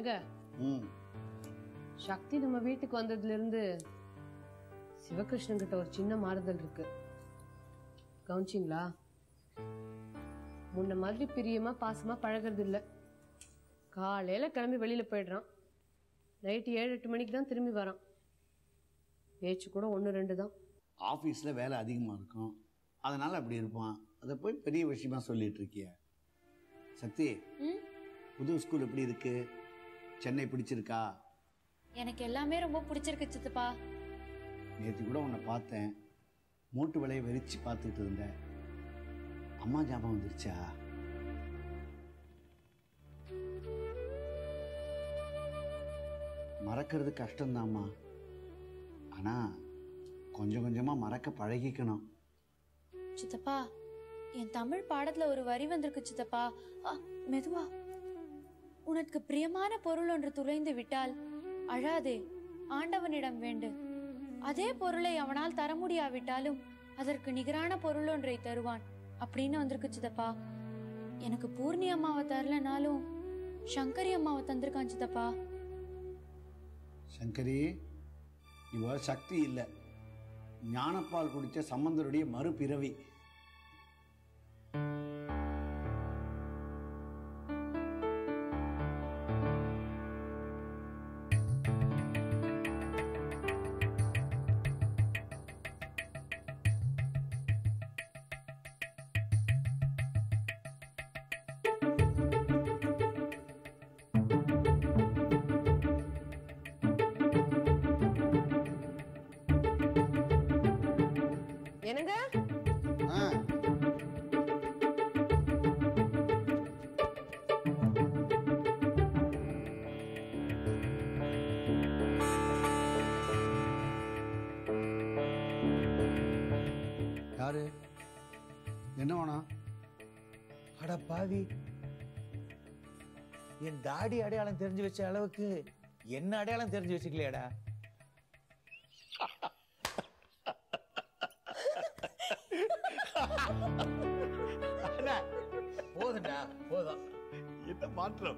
ஏங்க ம் சக்தி நம்ம வீட்டுக்கு வந்ததுல இருந்து சிவகிருஷ்ணன் கிட்ட ஒரு சின்ன மாறுதல் இருக்கு கவனிச்சிங்களா முன்ன மாதிரி பிரியமா பாசமா பழகிறது இல்ல காலையில கிளம்பி வெளியில போயிடுறான் நைட்டு ஏழு எட்டு மணிக்கு தான் திரும்பி வரான் பேச்சு கூட ஒன்று ரெண்டு தான் ஆஃபீஸில் வேலை அதிகமாக இருக்கும் அதனால் அப்படி இருப்பான் அதை போய் பெரிய விஷயமா சொல்லிட்டு இருக்கிய சக்தி புது ஸ்கூல் எப்படி இருக்கு சென்னை பிடிச்சிருக்கா எனக்கு எல்லாமே ரொம்ப பிடிச்சிருக்கு சித்தப்பா நேற்று கூட உன்னை பார்த்தேன் மூட்டு விலையை வெறிச்சு பார்த்துக்கிட்டு இருந்தேன் அம்மா ஞாபகம் வந்துருச்சா மறக்கிறது கஷ்டம்தாம்மா ஆனால் கொஞ்சம் கொஞ்சமாக மறக்க பழகிக்கணும் சித்தப்பா என் தமிழ் பாடத்துல ஒரு வரி வந்திருக்கு சித்தப்பா ஆ, மெதுவா உனக்கு பிரியமான பொருள் ஒன்று துளைந்து விட்டால் அழாதே ஆண்டவனிடம் வேண்டு அதே பொருளை அவனால் தர முடியாவிட்டாலும் அதற்கு நிகரான பொருள் ஒன்றை தருவான் அப்படின்னு வந்திருக்கு சித்தப்பா எனக்கு பூர்ணி அம்மாவை தரலனாலும் சங்கரி அம்மாவை தந்திருக்கான் சித்தப்பா சங்கரி இவ சக்தி இல்லை ஞானப்பால் குடித்த சம்பந்தருடைய மறுபிறவி என்னங்க ஆ யாரு என்ன வேணும் அட பாவி என் தாடி அடையாளம் தெரிஞ்சு வச்ச அளவுக்கு என்ன அடையாளம் தெரிஞ்சு வச்சுக்கலையாடா அண்ணா, போதும்டா போதும் என்ன மாற்றம்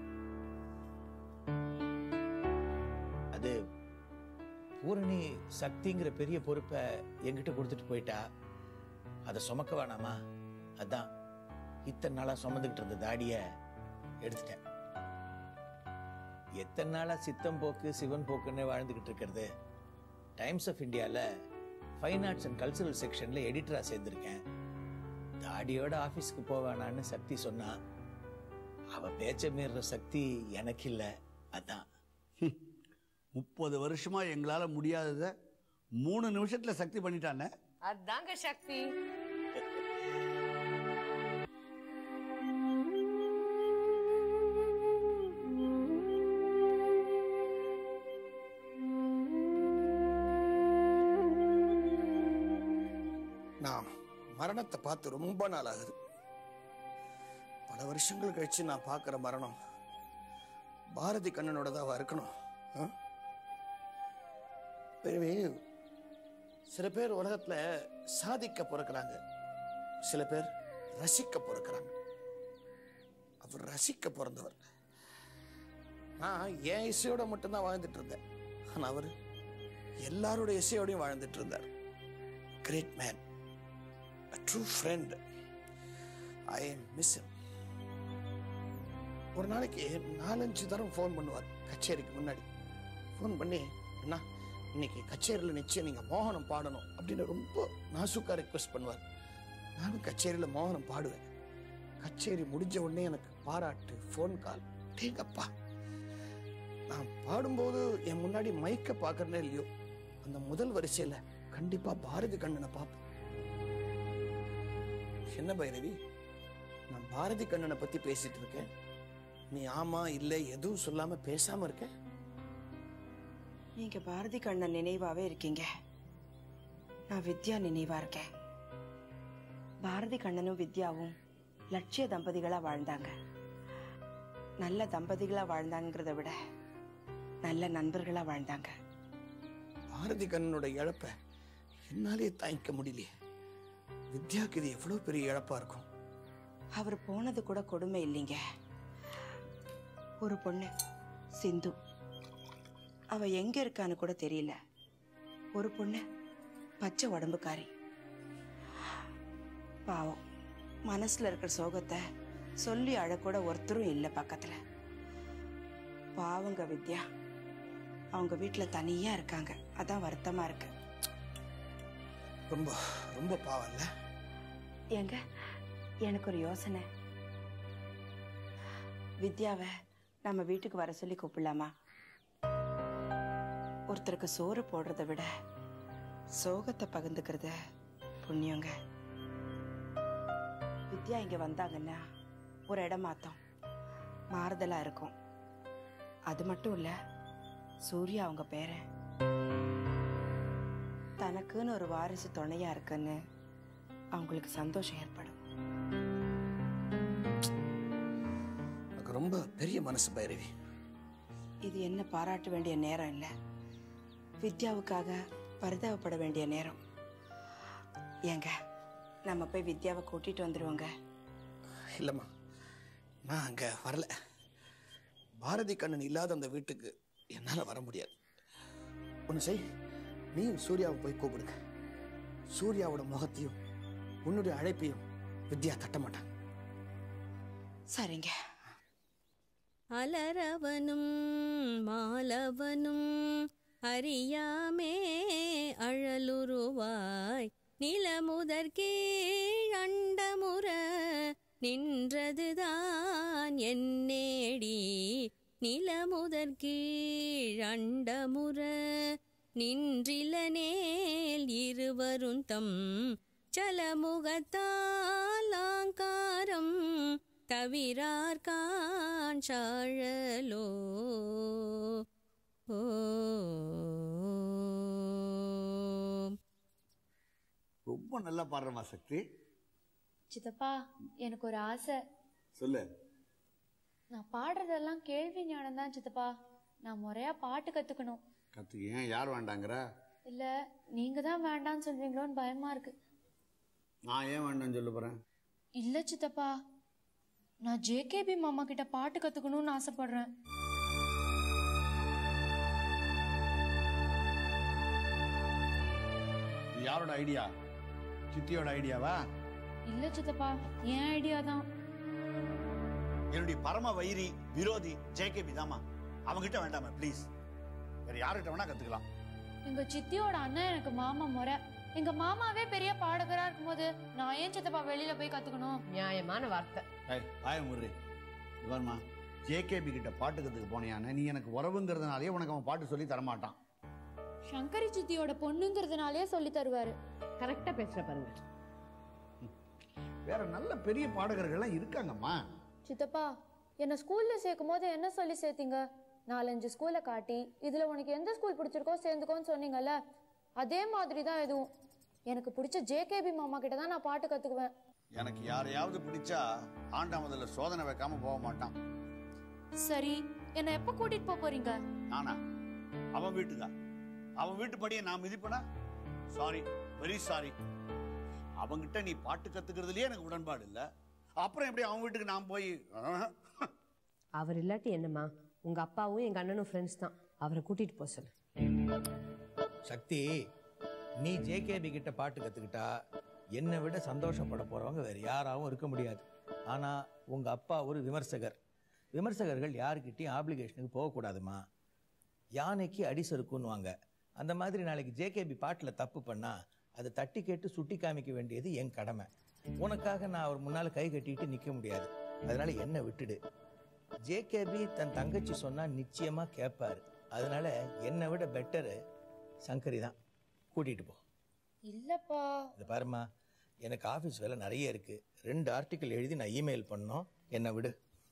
அது பூரணி சக்திங்கிற பெரிய பொறுப்பை என்கிட்ட கொடுத்துட்டு போயிட்டா அதை சுமக்க வேணாமா அதான் இத்தனை நாளா சுமந்துக்கிட்டு இருந்த தாடிய எடுத்துட்டேன் எத்தனை நாளா சித்தம் போக்கு சிவன் போக்குன்னு வாழ்ந்துகிட்டு இருக்கிறது டைம்ஸ் ஆஃப் இந்தியால ஃபைன் ஆர்ட்ஸ் அண்ட் கல்ச்சரல் செக்ஷன்ல எடிட்டரா சேர்ந்திருக்கேன் தாடியோட ஆபீஸ்க்கு போவேணான்னு சக்தி சொன்னா அவ பேச்ச மீறுற சக்தி எனக்கு இல்ல அதான் முப்பது வருஷமா எங்களால முடியாததை மூணு நிமிஷத்துல சக்தி பண்ணிட்டானே அதாங்க சக்தி நான் மரணத்தை பார்த்து ரொம்ப நாள் ஆகுது பல வருஷங்கள் கழிச்சு நான் பார்க்குற மரணம் பாரதி கண்ணனோட தான் இருக்கணும் ஆ? பிறகு சில பேர் உலகத்துல சாதிக்க பிறக்கிறாங்க சில பேர் ரசிக்க பிறக்கிறாங்க அவர் ரசிக்க பிறந்தவர் நான் என் இசையோட மட்டும்தான் வாழ்ந்துட்டு இருந்தேன் ஆனா அவர் எல்லாரோட இசையோடையும் வாழ்ந்துட்டு இருந்தார் great man a true friend. I miss him. ஒரு நாளைக்கு நாலஞ்சு தரம் ஃபோன் பண்ணுவார் கச்சேரிக்கு முன்னாடி ஃபோன் பண்ணி அண்ணா இன்னைக்கு கச்சேரியில் நிச்சயம் நீங்கள் மோகனம் பாடணும் அப்படின்னு ரொம்ப நாசுக்கா ரெக்வெஸ்ட் பண்ணுவார் நானும் கச்சேரியில் மோகனம் பாடுவேன் கச்சேரி முடிஞ்ச உடனே எனக்கு பாராட்டு ஃபோன் கால் டேங்கப்பா நான் பாடும்போது என் முன்னாடி மைக்க பார்க்கறனே இல்லையோ அந்த முதல் வரிசையில் கண்டிப்பாக பாரதி கண்ணனை பார்ப்பேன் என்ன பைரவி நான் பாரதி கண்ணனை பத்தி பேசிட்டு இருக்கேன் நீ ஆமா இல்ல எதுவும் சொல்லாம பேசாம இருக்க நீங்க பாரதி கண்ணன் நினைவாவே இருக்கீங்க நான் வித்யா நினைவா இருக்கேன் பாரதி கண்ணனும் வித்யாவும் லட்சிய தம்பதிகளா வாழ்ந்தாங்க நல்ல தம்பதிகளா வாழ்ந்தாங்கிறத விட நல்ல நண்பர்களா வாழ்ந்தாங்க பாரதி கண்ணனோட இழப்ப என்னாலே தாங்கிக்க முடியலையே வித்யாக்கு இது எவ்வளவு பெரிய இழப்பா இருக்கும் அவர் போனது கூட கொடுமை இல்லைங்க ஒரு பொண்ணு சிந்து அவ எங்க இருக்கான்னு கூட தெரியல ஒரு பொண்ணு பச்சை உடம்புக்காரி பாவம் மனசுல இருக்கிற சோகத்தை சொல்லி அழக்கூட ஒருத்தரும் இல்லை பக்கத்துல பாவங்க வித்யா அவங்க வீட்டுல தனியா இருக்காங்க அதான் வருத்தமா இருக்கு ரொம்ப ரொம்ப பாவம் இல்ல ஏங்க எனக்கு ஒரு யோசனை வித்யாவை நம்ம வீட்டுக்கு வர சொல்லி கூப்பிடலாமா ஒருத்தருக்கு சோறு போடுறத விட சோகத்தை பகிர்ந்துக்கிறது புண்ணியங்க வித்யா இங்க வந்தாங்கன்னா ஒரு இடம் மாத்தம் மாறுதலா இருக்கும் அது மட்டும் இல்ல சூர்யா அவங்க பேரன் தனக்குன்னு ஒரு வாரிசு துணையா இருக்குன்னு அவங்களுக்கு சந்தோஷம் ஏற்படும் எனக்கு ரொம்ப பெரிய மனசு பைரவி இது என்ன பாராட்ட வேண்டிய நேரம் இல்லை வித்யாவுக்காக பரிதாபப்பட வேண்டிய நேரம் ஏங்க நம்ம போய் வித்யாவை கூட்டிட்டு வந்துடுவோங்க இல்லைம்மா நான் அங்கே வரல பாரதி கண்ணன் இல்லாத அந்த வீட்டுக்கு என்னால் வர முடியாது ஒன்று செய் நீயும் சூர்யாவை போய் கூப்பிடுங்க சூர்யாவோட முகத்தையும் உன்னுடைய அழைப்பையும் வித்யா தட்ட மாட்டான் சரிங்க அலரவனும் மாலவனும் அறியாமே அழலுருவாய் நிலமுதற் கீழண்டமுற நின்றதுதான் என்னேடி நிலமுதற் கீழண்டமுற நின்றிலனேல் இருவரும் தம் சலமுகத்தால் ஆங்காரம் தவிரார்கான் சாழலோ ஓ ரொம்ப நல்லா பாடுறமா சக்தி சித்தப்பா எனக்கு ஒரு ஆசை சொல்லு நான் பாடுறதெல்லாம் கேள்வி ஞானம் தான் சித்தப்பா நான் முறையா பாட்டு கத்துக்கணும் கத்துக்கு ஏன் யார் வேண்டாங்கிற இல்ல நீங்க தான் வேண்டாம்னு சொல்றீங்களோன்னு பயமா இருக்கு நான் ஏன் வேண்டாம்னு சொல்ல போறேன் இல்ல சித்தப்பா நான் ஜேகேபி மாமா கிட்ட பாட்டு கத்துக்கணும்னு ஆசைப்படுறேன் இது யாரோட ஐடியா சித்தியோட ஐடியாவா இல்ல சித்தப்பா என் ஐடியா தான் என்னுடைய பரம வைரி விரோதி ஜேகேபி தாமா அவங்கிட்ட வேண்டாமா ப்ளீஸ் வேற யார்கிட்ட வேணா கத்துக்கலாம் எங்க சித்தியோட அண்ணன் எனக்கு மாமா முறை எங்க மாமாவே பெரிய பாடகரா இருக்கும்போது நான் ஏன் சித்தப்பா வெளியில போய் கத்துக்கணும் நியாயமான வார்த்தை ஏய் பாய முர்ரி இவர்மா ஜேகேபி கிட்ட பாட்டு கத்துக்க போனியானே நீ எனக்கு உறவுங்கிறதுனாலே உனக்கு அவன் பாட்டு சொல்லி தரமாட்டான் சங்கரி சித்தியோட பொண்ணுங்கிறதுனாலே சொல்லி தருவாரு கரெக்டா பேசுற பாருங்க வேற நல்ல பெரிய பாடகர்கள்லாம் இருக்காங்கம்மா சித்தப்பா என்ன ஸ்கூல்ல சேர்க்கும் போது என்ன சொல்லி சேர்த்தீங்க நாலஞ்சு ஸ்கூலை காட்டி இதுல உனக்கு எந்த ஸ்கூல் பிடிச்சிருக்கோ சேர்ந்துக்கோன்னு சொன்னீங்கல்ல அதே மாதிரி தான் இதுவும் எனக்கு பிடிச்ச ஜேகேபி மாமா கிட்ட தான் நான் பாட்டு கத்துக்குவேன் எனக்கு யாரையாவது பிடிச்சா ஆண்டா முதல்ல சோதனை வைக்காம போக மாட்டான் சரி என்ன எப்ப கூட்டிட்டு போக போறீங்க நானா அவன் வீட்டுதான் அவன் வீட்டு படியை நான் மிதிப்பனா சாரி வெரி சாரி அவன்கிட்ட நீ பாட்டு கத்துக்கிறதுலயே எனக்கு உடன்பாடு இல்ல அப்புறம் எப்படி அவன் வீட்டுக்கு நான் போய் ஆஹ். அவர் இல்லாட்டி என்னம்மா உங்க அப்பாவும் எங்க அண்ணனும் ஃப்ரெண்ட்ஸ் தான் அவரை கூட்டிட்டு போக சொல்லு சக்தி நீ ஜேகேபி கிட்ட பாட்டு கத்துக்கிட்டா என்னை விட சந்தோஷப்பட போறவங்க வேற யாராவும் இருக்க முடியாது ஆனா உங்க அப்பா ஒரு விமர்சகர் விமர்சகர்கள் யாருக்கிட்டையும் ஆப்ளிகேஷனுக்கு போகக்கூடாதுமா யானைக்கு அடி சறுக்குன்னுவாங்க அந்த மாதிரி நாளைக்கு ஜேகேபி பாட்டில் தப்பு பண்ணா அதை தட்டி கேட்டு சுட்டி காமிக்க வேண்டியது என் கடமை உனக்காக நான் அவர் முன்னால் கை கட்டிட்டு நிற்க முடியாது அதனால என்ன விட்டுடு ஜேகேபி தன் தங்கச்சி சொன்னா நிச்சயமா கேட்பாரு அதனால என்னை விட பெட்டரு சங்கரி தான் கூட்டிட்டு போ இல்லப்பா இது பாருமா எனக்கு ஆஃபீஸ் வேலை நிறைய இருக்கு ரெண்டு ஆர்டிக்கல் எழுதி நான் இமெயில் பண்ணோம் என்னை விடு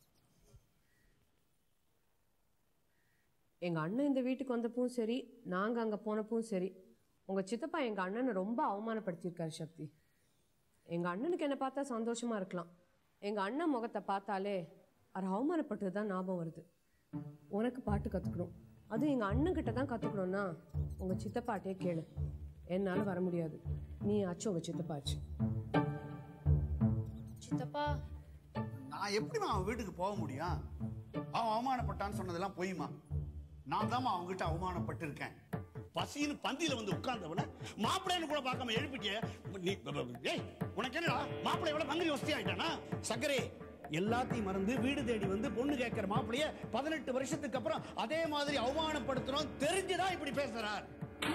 எங்க அண்ணன் இந்த வீட்டுக்கு வந்தப்பவும் சரி நாங்க அங்க போனப்பவும் சரி உங்க சித்தப்பா எங்க அண்ணனை ரொம்ப அவமானப்படுத்தியிருக்காரு சக்தி எங்க அண்ணனுக்கு என்ன பார்த்தா சந்தோஷமா இருக்கலாம் எங்க அண்ணன் முகத்தை பார்த்தாலே அவர் அவமானப்பட்டது தான் ஞாபகம் வருது உனக்கு பாட்டு கத்துக்கணும் அதுவும் எங்க அண்ணன் கிட்ட தான் கத்துக்கணும்னா உங்க சித்தப்பாட்டே கேளு என்னால வர முடியாது நீ ஆச்சு உங்க சித்தப்பாச்சு சித்தப்பா நான் எப்படிம்மா அவன் வீட்டுக்கு போக முடியும் அவன் அவமானப்பட்டான்னு சொன்னதெல்லாம் பொய்மா நான் தாம்மா அவங்ககிட்ட அவமானப்பட்டிருக்கேன் பசின்னு பந்தியில வந்து உட்கார்ந்தவன மாப்பிள்ளைன்னு கூட பார்க்காம எழுப்பிட்டிய நீ ஏய் உனக்கு என்னடா மாப்பிள்ளை எவ்வளவு மங்கரி வசதி ஆயிட்டானா சக்கரே எல்லாத்தையும் மறந்து வீடு தேடி வந்து பொண்ணு கேட்கிற மாப்பிளைய பதினெட்டு வருஷத்துக்கு அப்புறம் அதே மாதிரி அவமானப்படுத்தணும் தெரிஞ்சுதான் இப்படி பேசுறார்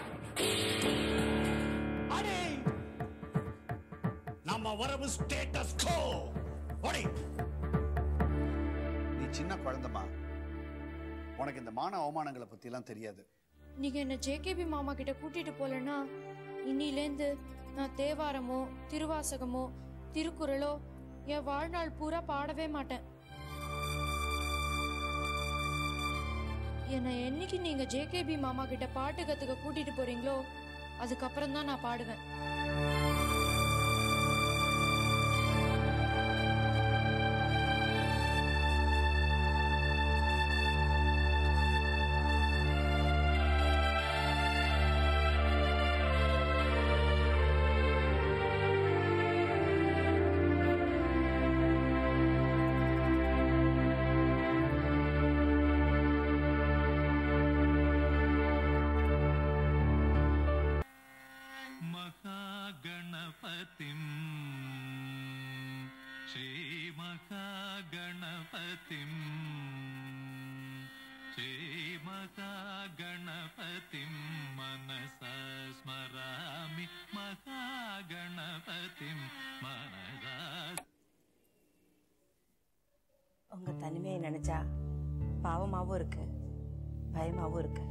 அடே நம்ம வரவு ஸ்டேட்டஸ் கோ ஒடே நீ சின்ன குழந்தைமா உனக்கு இந்த மான அவமானங்களை பத்தி எல்லாம் தெரியாது நீங்க என்ன ஜேகேபி மாமா கிட்ட கூட்டிட்டு போலன்னா இன்னிலேந்து நான் தேவாரமோ திருவாசகமோ திருக்குறளோ என் வாழ்நாள் பூரா பாடவே மாட்டேன் என்னை என்னைக்கு நீங்க ஜேகேபி மாமா கிட்ட பாட்டு கத்துக்க கூட்டிட்டு போறீங்களோ அதுக்கப்புறம் தான் நான் பாடுவேன் महागणपतिम् श्रीमहागणपतिम् श्रीमहागणपतिं मनसा स्मरामि महागणपतिं मनसा உங்க தனிமையை நினைச்சா பாவமாவும் இருக்கு பயமாவும் இருக்கு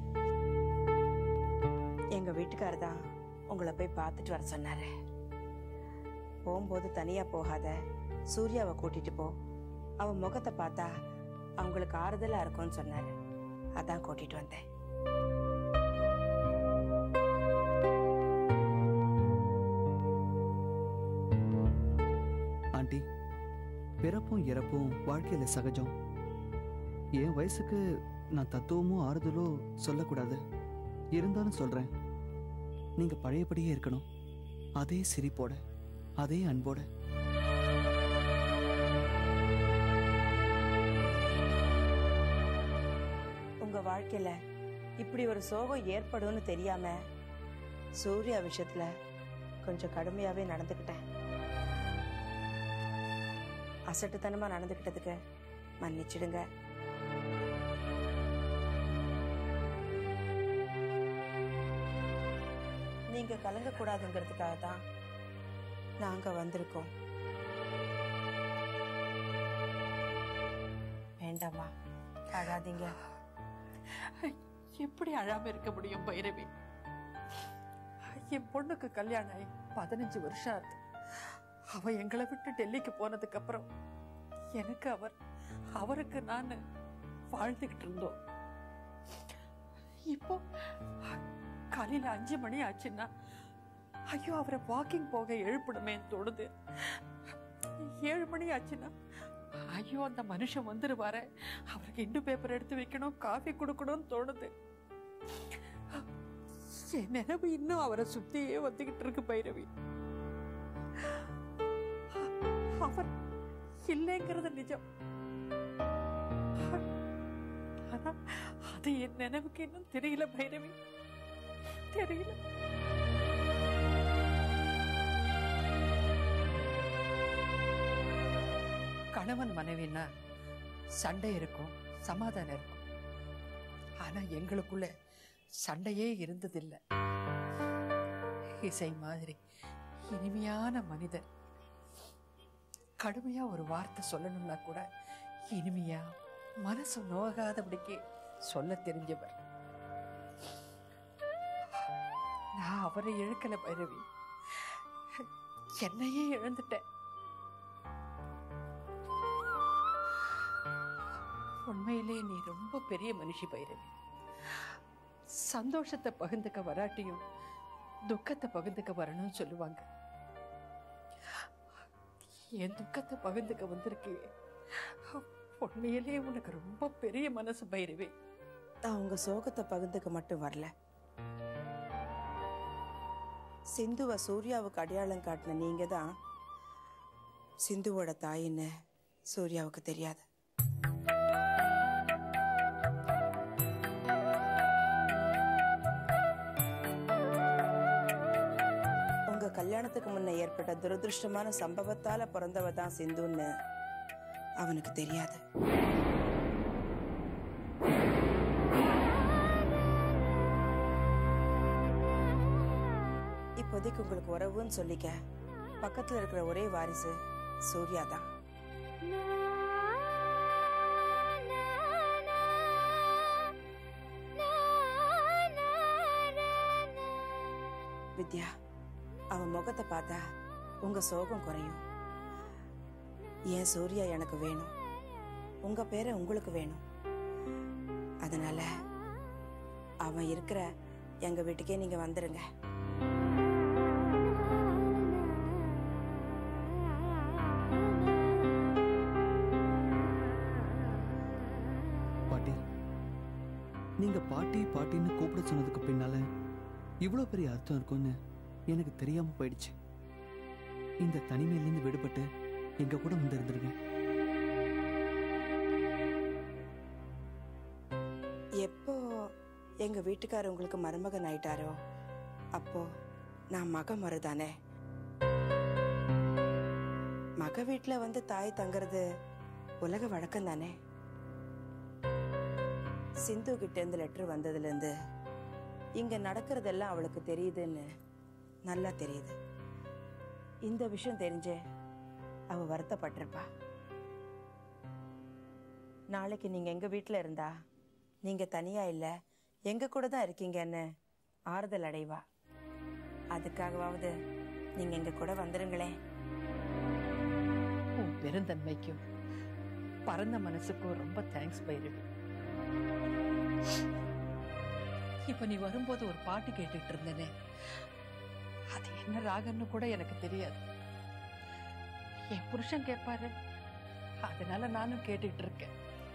எங்க வீட்டுக்காரர் தான் உங்களை போய் பார்த்துட்டு வர சொன்னாரு போகும்போது தனியா போகாத சூர்யாவை கூட்டிட்டு போ அவ முகத்தை பார்த்தா அவங்களுக்கு ஆறுதலா இருக்கும்னு சொன்னாரு அதான் கூட்டிட்டு வந்தேன் ஆண்டி பிறப்பும் இறப்பும் வாழ்க்கையில சகஜம் என் வயசுக்கு நான் தத்துவமோ ஆறுதலோ சொல்லக்கூடாது இருந்தாலும் சொல்றேன் நீங்க பழையபடியே இருக்கணும் அதே சிரிப்போட அதே அன்போட உங்க வாழ்க்கையில இப்படி ஒரு சோகம் ஏற்படும்னு தெரியாம சூர்யா விஷயத்துல கொஞ்சம் கடுமையாவே நடந்துக்கிட்டேன் அசட்டுத்தனமா நடந்துக்கிட்டதுக்கு மன்னிச்சிடுங்க நீங்க கலங்க கூடாதுங்கிறதுக்காக தான் நாங்க வந்திருக்கோம் வேண்டாமா அழாதீங்க எப்படி அழாம இருக்க முடியும் பைரவி என் பொண்ணுக்கு கல்யாணம் ஆகி பதினஞ்சு வருஷம் ஆகுது அவ எங்களை விட்டு டெல்லிக்கு போனதுக்கு அப்புறம் எனக்கு அவர் அவருக்கு நான் வாழ்ந்துகிட்டு இருந்தோம் இப்போ காலையில அஞ்சு மணி ஆச்சுன்னா ஐயோ அவரை வாக்கிங் போக எழுப்பணுமேன்னு தோணுது ஏழு மணி ஆச்சுன்னா ஐயோ அந்த மனுஷன் வந்துருவாரு அவருக்கு இண்டு பேப்பர் எடுத்து வைக்கணும் காஃபி கொடுக்கணும்னு தோணுது என் நினைவு இன்னும் அவரை சுத்தியே வந்துகிட்டு இருக்கு பைரவி அவர் இல்லைங்கிறது நிஜம் ஆனா அது என் நினைவுக்கு இன்னும் தெரியல பைரவி தெரியல கணவன் மனைவின்னா சண்டை இருக்கும் சமாதானம் இருக்கும் ஆனா எங்களுக்குள்ள சண்டையே இருந்ததில்லை இசை மாதிரி இனிமையான மனிதர் கடுமையா ஒரு வார்த்தை சொல்லணும்னா கூட இனிமையா மனசு நோகாதபடிக்கு சொல்ல தெரிஞ்சவர் நான் அவரை இழக்கல பைரவி என்னையே இழந்துட்டேன் உண்மையிலே நீ ரொம்ப பெரிய மனுஷி பைரவி சந்தோஷத்தை பகிர்ந்துக்க வராட்டியும் துக்கத்தை பகிர்ந்துக்க வரணும்னு சொல்லுவாங்க என் துக்கத்தை பகிர்ந்துக்க வந்திருக்கியே உண்மையிலே உனக்கு ரொம்ப பெரிய மனசு பைரவி நான் உங்க சோகத்தை பகிர்ந்துக்க மட்டும் வரல சிந்துவை சூர்யாவுக்கு அடையாளம் காட்டின நீங்க தான் சிந்துவோட தாயின்னு சூர்யாவுக்கு தெரியாது கல்யாணத்துக்கு முன்ன ஏற்பட்ட துரதிருஷ்டமான சம்பவத்தால பிறந்தவ தான் சிந்துன்னு அவனுக்கு தெரியாது இப்போதைக்கு உங்களுக்கு உறவுன்னு சொல்லிக்க பக்கத்துல இருக்கிற ஒரே வாரிசு சூர்யா தான் வித்யா அவன் முகத்தை பார்த்தா உங்க சோகம் குறையும் ஏன் சூர்யா எனக்கு வேணும் உங்க பேரை உங்களுக்கு வேணும் அதனால அவன் இருக்கிற எங்க வீட்டுக்கே நீங்க வந்துருங்க பாட்டி நீங்க பாட்டி பாட்டின்னு கூப்பிட சொன்னதுக்கு பின்னால இவ்வளோ பெரிய அர்த்தம் இருக்கும்னு எனக்கு தெரியாம போயிடுச்சு இந்த தனிமையிலேருந்து விடுபட்டு எங்க கூட வந்து இருந்துருங்க எப்போ எங்க வீட்டுக்காரர் உங்களுக்கு மருமகன் ஆயிட்டாரோ அப்போ நான் மக மருதானே மக வீட்டுல வந்து தாய் தங்குறது உலக வழக்கம் தானே சிந்து கிட்ட இருந்து லெட்டர் வந்ததுல இருந்து இங்க நடக்கிறதெல்லாம் அவளுக்கு தெரியுதுன்னு நல்லா தெரியுது இந்த விஷயம் தெரிஞ்சே அவ வருத்தப்பட்டிருப்பா நாளைக்கு நீங்க எங்க வீட்டுல இருந்தா நீங்க தனியா இல்ல எங்க கூட தான் இருக்கீங்கன்னு ஆறுதல் அடைவா அதுக்காகவாவது நீங்க எங்க கூட வந்துருங்களேன் உன் பெருந்தன்மைக்கும் பரந்த மனசுக்கும் ரொம்ப தேங்க்ஸ் பைரவி இப்ப நீ வரும்போது ஒரு பாட்டு கேட்டுட்டு இருந்தேனே அது என்ன ராகம்னு கூட எனக்கு தெரியாது என் புருஷன் கேட்பாரு அதனால நானும் கேட்டுட்டு இருக்கேன்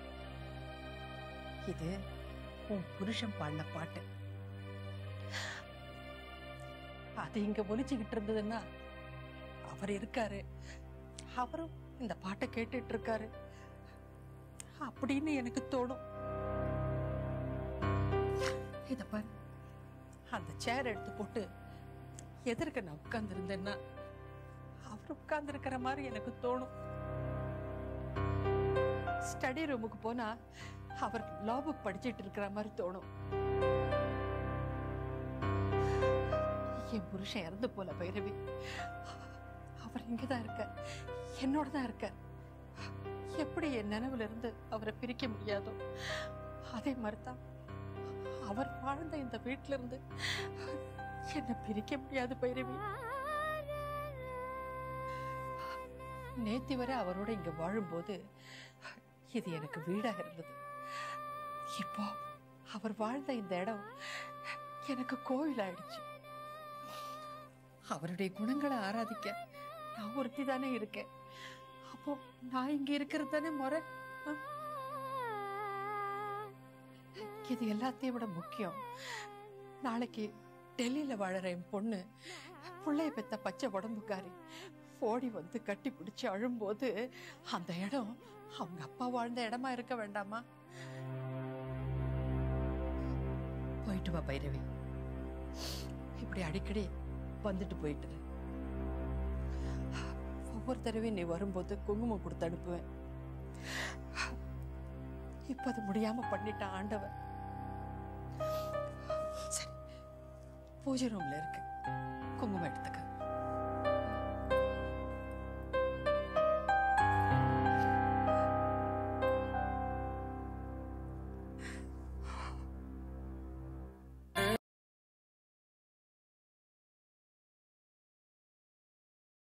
இது உன் புருஷன் பாடின பாட்டு அது இங்க ஒலிச்சுக்கிட்டு இருந்ததுன்னா அவர் இருக்காரு அவரும் இந்த பாட்டை கேட்டுட்டு இருக்காரு அப்படின்னு எனக்கு தோணும் இத பாரு அந்த சேர் எடுத்து போட்டு எதிர்க்க நான் உட்கார்ந்து இருந்தேன்னா அவர் உட்கார்ந்து இருக்கிற மாதிரி எனக்கு தோணும் ஸ்டடி ரூமுக்கு போனா அவர் லா புக் படிச்சிட்டு இருக்கிற மாதிரி தோணும் என் புருஷன் இறந்து போல பைரவி அவர் இங்கதான் இருக்க என்னோட தான் இருக்க எப்படி என் நினைவுல இருந்து அவரை பிரிக்க முடியாதோ அதே மாதிரிதான் அவர் வாழ்ந்த இந்த வீட்ல இருந்து என்னை பிரிக்க முடியாது பைரவி நேத்தி வரை அவரோட இங்க வாழும்போது இது எனக்கு வீடா இருந்தது இப்போ அவர் வாழ்ந்த இந்த இடம் எனக்கு கோவில் ஆயிடுச்சு அவருடைய குணங்களை ஆராதிக்க நான் ஒருத்தி தானே இருக்கேன் அப்போ நான் இங்க இருக்கிறது தானே முறை ஆ? இது எல்லாத்தையும் விட முக்கியம் நாளைக்கு டெல்லியில வாழற என் பொண்ணு பிள்ளைய பெத்த பச்சை உடம்புக்காரி ஓடி வந்து கட்டி பிடிச்சு அழும்போது அந்த இடம் அவங்க அப்பா வாழ்ந்த இடமா இருக்க வேண்டாமா போயிட்டு வா பைரவி இப்படி அடிக்கடி வந்துட்டு போயிட்டு இரு. ஒவ்வொரு தடவையும் நீ வரும்போது குங்குமம் கொடுத்து அனுப்புவேன் இப்ப அது முடியாம பண்ணிட்டான் ஆண்டவன் சரி பூஜை ரூம்ல இருக்கு